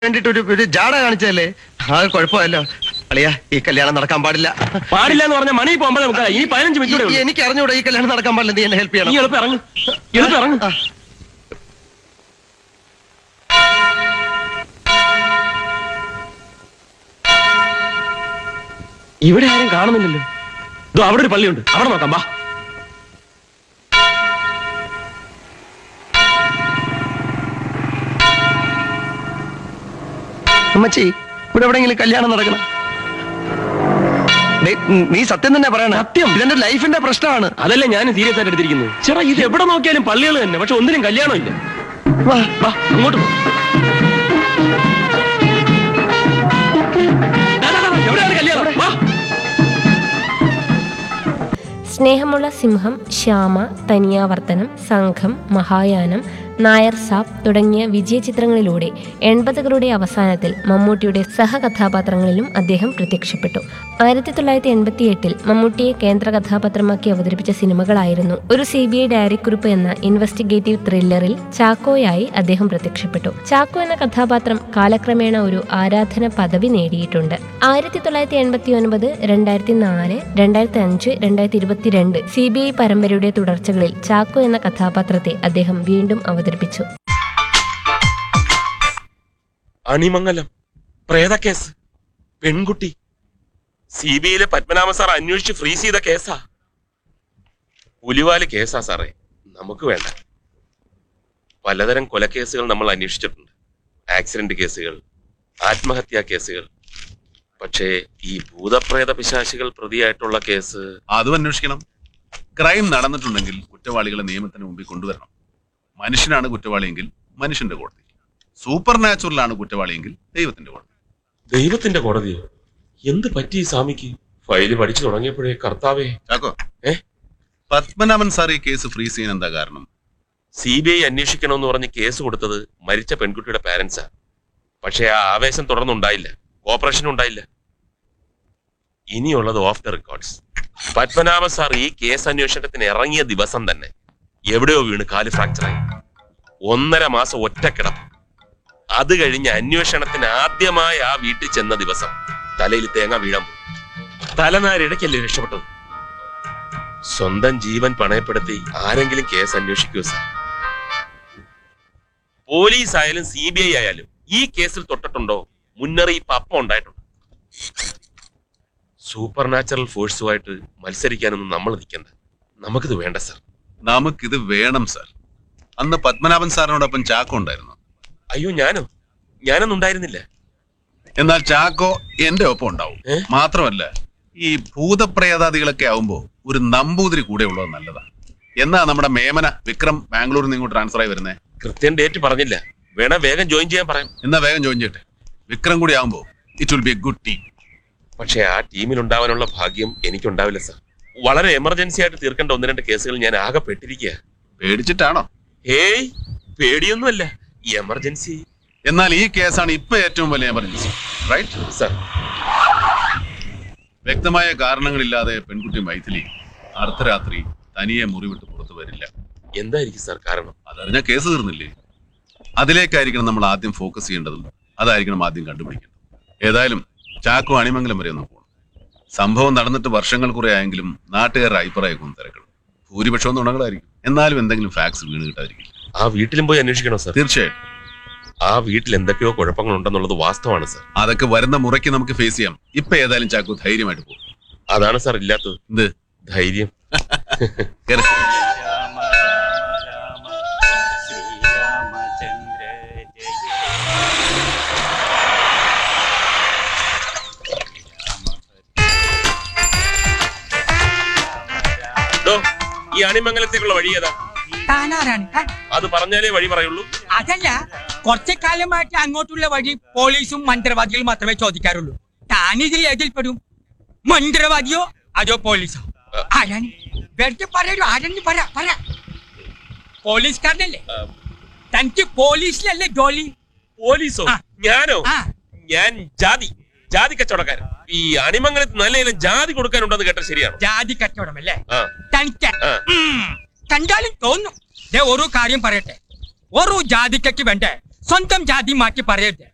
വേണ്ടിട്ട് ഒരു ഒരു ജാട കാണിച്ചതല്ലേ അത് കുഴപ്പമല്ലോ അളിയാ ഈ കല്യാണം നടക്കാൻ പാടില്ല പാടില്ല എന്ന് പറഞ്ഞ മണി പോകുമ്പോൾ നമുക്ക് ഈ പതിനഞ്ച് മിനിറ്റ് ഈ- എനിക്ക് അറിഞ്ഞൂടാ ഈ കല്യാണം നടക്കാൻ പാടില്ല നീ എന്നെ ഹെൽപ്പ് നീ ചെയ്യണം എളുപ്പം ഇറങ്ങ് എളുപ്പം ഇറങ്ങ് ആ. ഇവിടെ ആരും കാണുന്നില്ലല്ലോ ഇതോ അവിടെ ഒരു പള്ളിയുണ്ട് അവിടെ നോക്കാം വാ അമ്മച്ചി ഇവിടെ എവിടെയെങ്കിലും കല്യാണം നടക്കണം ഡേയ്, ഉം, നീ സത്യം തന്നെ പറയണ സത്യം. ഇതെന്റെ ലൈഫിന്റെ പ്രശ്നമാണ് അതല്ലേ ഞാൻ സീരിയസ് ആയിട്ട് എടുത്തിരിക്കുന്നത് ചേട്ടാ ഇത് എവിടെ നോക്കിയാലും പള്ളികൾ തന്നെ പക്ഷെ ഒന്നിനും കല്യാണം ഇല്ല വാ. വാ അങ്ങോട്ട് പോ ദാ, ദാ, ദാ, എവിടെയാണ് കല്യാണം വാ സ്നേഹമുള്ള സിംഹം ശ്യാമ തനിയാവർത്തനം സംഘം മഹായാനം നായർ സാബ് തുടങ്ങിയ വിജയചിത്രങ്ങളിലൂടെ എൺപതുകളുടെ അവസാനത്തിൽ മമ്മൂട്ടിയുടെ സഹകഥാപാത്രങ്ങളിലും അദ്ദേഹം പ്രത്യക്ഷപ്പെട്ടു ആയിരത്തി തൊള്ളായിരത്തി എൺപത്തി എട്ടിൽ മമ്മൂട്ടിയെ കേന്ദ്ര കഥാപാത്രമാക്കി അവതരിപ്പിച്ച സിനിമകളായിരുന്നു ഒരു സി ബി ഐ ഡയറിക്കുറിപ്പ് എന്ന ഇൻവെസ്റ്റിഗേറ്റീവ് ത്രില്ലറിൽ ചാക്കോയായി അദ്ദേഹം പ്രത്യക്ഷപ്പെട്ടു ചാക്കോ എന്ന കഥാപാത്രം കാലക്രമേണ ഒരു ആരാധന പദവി നേടിയിട്ടുണ്ട് ആയിരത്തി തൊള്ളായിരത്തി എൺപത്തി ഒൻപത് രണ്ടായിരത്തി നാല് രണ്ടായിരത്തി അഞ്ച് രണ്ടായിരത്തി ഇരുപത്തിരണ്ട് സി ബി ഐ പരമ്പരയുടെ തുടർച്ചകളിൽ ചാക്കോ എന്ന കഥാപാത്രത്തെ അദ്ദേഹം വീണ്ടും അവതരിപ്പിച്ചു അണിമംഗലം പ്രേതക്കേസ് പെൺകുട്ടി സി ബി ഐയിലെ പത്മനാഭ സാർ അന്വേഷിച്ച് ഫ്രീസ് ചെയ്ത കേസാ പുലിവാല് കേസാ സാറേ നമുക്ക് വേണ്ട പലതരം കൊലക്കേസുകൾ നമ്മൾ അന്വേഷിച്ചിട്ടുണ്ട് ആക്സിഡന്റ് കേസുകൾ ആത്മഹത്യാ കേസുകൾ പക്ഷേ ഈ ഭൂതപ്രേത പിശാചികൾ പ്രതിയായിട്ടുള്ള കേസ് അതും അന്വേഷിക്കണം ക്രൈം നടന്നിട്ടുണ്ടെങ്കിൽ കുറ്റവാളികളെ നിയമത്തിന് മുമ്പിൽ കൊണ്ടുവരണം മനുഷ്യനാണ് കുറ്റവാളിയെങ്കിൽ മനുഷ്യന്റെ കോടതി സൂപ്പർ നാച്ചുറലാണ് കുറ്റവാളിയെങ്കിൽ ദൈവത്തിന്റെ കോടതി ദൈവത്തിന്റെ കോടതിയോ എന്ത് പറ്റി ഈ സ്വാമിക്ക് ഫയല് പഠിച്ചു തുടങ്ങിയപ്പോഴേ കർത്താവേ ചാക്കോ ഏ? പത്മനാഭൻ സാർ ഈ കേസ് ഫ്രീസ് ചെയ്യാൻ എന്താ കാരണം സി ബി ഐ അന്വേഷിക്കണമെന്ന് പറഞ്ഞ് കേസ് കൊടുത്തത് മരിച്ച പെൺകുട്ടിയുടെ പാരന്റ്സാ പക്ഷേ ആ ആവേശം തുടർന്നുണ്ടായില്ല കോപ്പറേഷൻ ഉണ്ടായില്ല ഇനിയുള്ളത് off the records Padmanabha sir ഈ കേസ് അന്വേഷണത്തിന് ഇറങ്ങിയ ദിവസം തന്നെ എവിടെയോ വീണ് കാല് ഫ്രാക്ചറായി ഒന്നര മാസം ഒറ്റക്കിടപ്പ് അത് കഴിഞ്ഞ് അന്വേഷണത്തിന് ആദ്യമായി ആ വീട്ടിൽ ചെന്ന ദിവസം തലയിൽ തേങ്ങ വീഴാൻ പോയി തലനാരിടയ്ക്കല്ലേ രക്ഷപ്പെട്ടത് സ്വന്തം ജീവൻ പണയപ്പെടുത്തി ആരെങ്കിലും കേസ് അന്വേഷിക്കുമോ സാർ പോലീസ് ആയാലും സി ബി ഐ ആയാലും ഈ കേസിൽ തൊട്ടിട്ടുണ്ടോ മുന്നറിയിപ്പ് അപ്പം ഉണ്ടായിട്ടുണ്ട് സൂപ്പർ നാച്ചുറൽ ഫോഴ്സുമായിട്ട് മത്സരിക്കാനൊന്നും നമ്മൾ നിൽക്കണ്ട നമുക്കിത് വേണ്ട സാർ നമുക്കിത് വേണം സാർ അന്ന് പത്മനാഭൻ സാറിനോടൊപ്പം ചാക്കോ ഉണ്ടായിരുന്നു അയ്യോ ഞാനോ ഞാനൊന്നും ഉണ്ടായിരുന്നില്ല എന്നാൽ ചാക്കോ എന്റെ ഒപ്പം ഉണ്ടാവും ഏ? മാത്രമല്ല ഈ ഭൂതപ്രേതാദികളൊക്കെ ആവുമ്പോ ഒരു നമ്പൂതിരി കൂടെ ഉള്ളത് നല്ലതാ എന്നാ നമ്മുടെ മേമന വിക്രം ബാംഗ്ലൂരിൽ നിന്ന് ഇങ്ങോട്ട് ട്രാൻസ്ഫർ ആയി വരുന്നേ കൃത്യം ഡേറ്റ് പറഞ്ഞില്ല വേണേ വേഗം ജോയിൻ ചെയ്യാൻ പറയാം എന്നാ വേഗം ജോയിൻ ചെയ്യട്ടെ വിക്രം കൂടി ആവുമ്പോ it will be a good team പക്ഷേ ആ ടീമിൽ ഉണ്ടാവാനുള്ള ഭാഗ്യം എനിക്കുണ്ടാവില്ല സാർ വളരെ എമർജൻസി ആയിട്ട് തീർക്കേണ്ട ഒന്ന് രണ്ട് കേസുകൾ ഞാൻ ആകെ പെട്ടിരിക്കുക പേടിച്ചിട്ടാണോ ഹേയ് പേടിയൊന്നുമല്ല എമർജൻസി എന്നാൽ ഈ കേസാണ് ഇപ്പൊ ഏറ്റവും വലിയ എമർജൻസി റൈറ്റ് സാർ വ്യക്തമായ കാരണങ്ങളില്ലാതെ പെൺകുട്ടി മൈഥിലി അർദ്ധരാത്രി തനിയെ മുറിവിട്ട് പുറത്തു വരില്ല എന്തായിരിക്കും സാർ കാരണം അതറിഞ്ഞ കേസ് തീർന്നില്ലേ അതിലേക്കായിരിക്കണം നമ്മൾ ആദ്യം ഫോക്കസ് ചെയ്യേണ്ടതും അതായിരിക്കണം ആദ്യം കണ്ടുപിടിക്കേണ്ടത് ഏതായാലും ചാക്കോ അണിമംഗലം വരെ ഒന്ന് പോകണം സംഭവം നടന്നിട്ട് വർഷങ്ങൾ കുറെ ആയെങ്കിലും നാട്ടുകാരുടെ അഭിപ്രായമൊക്കെ തിരക്കണം ഭൂരിപക്ഷവും നുണകളായിരിക്കും എന്നാലും എന്തെങ്കിലും ഫാക്സ് വീണ് കിട്ടാതിരിക്കും ആ വീട്ടിലും പോയി അന്വേഷിക്കണോ സാർ തീർച്ചയായിട്ടും ആ വീട്ടിൽ എന്തൊക്കെയോ കുഴപ്പങ്ങൾ ഉണ്ടെന്നുള്ളത് വാസ്തവമാണ് സാർ അതൊക്കെ വരുന്ന മുറയ്ക്ക് നമുക്ക് ഫേസ് ചെയ്യാം ഇപ്പൊ ഏതായാലും ചാക്കോ ധൈര്യമായിട്ട് പോകും അതാണ് സാർ ഇല്ലാത്തത് എന്ത് ധൈര്യം കേറ്. ഡോ, ഈ അണിമംഗലത്തേക്കുള്ള വഴി ഏതാ താനാരാണ് ഹ? അത് പറഞ്ഞാലേ വഴി പറയുള്ളൂ അതല്ല കുറച്ചു കാലമായിട്ട് അങ്ങോട്ടുള്ള വഴി പോലീസും മന്ത്രവാദികളും മാത്രമേ ചോദിക്കാറുള്ളൂ താനിതിൽ ഏതിൽ പെടും മന്ത്രവാദിയോ അതോ പോലീസോ ആരാണ് വെറുതെ പറയൂ ആരെന്ന് പറ പറ പോലീസുകാരനല്ലേ തനിക്ക് പോലീസിലല്ലേ ജോലി പോലീസോ ആ. ഞാനോ ആ ഞാൻ ജാതി ജാതി കച്ചവടക്കാരൻ ഈ അണിമംഗലത്ത് നല്ല ഇനം ജാതി കൊടുക്കാനുണ്ടെന്ന് കേട്ട ശരിയാണോ ജാതി കച്ചവടമല്ലേ ആ തനിക്ക് ആ. ഉം, കണ്ടാലും തോന്നും ദേ ഒരു കാര്യം പറയട്ടെ ഒരു ജാതിക്കയ്ക്ക് വേണ്ടേ സ്വന്തം ജാതി മാറ്റി പറയരുത്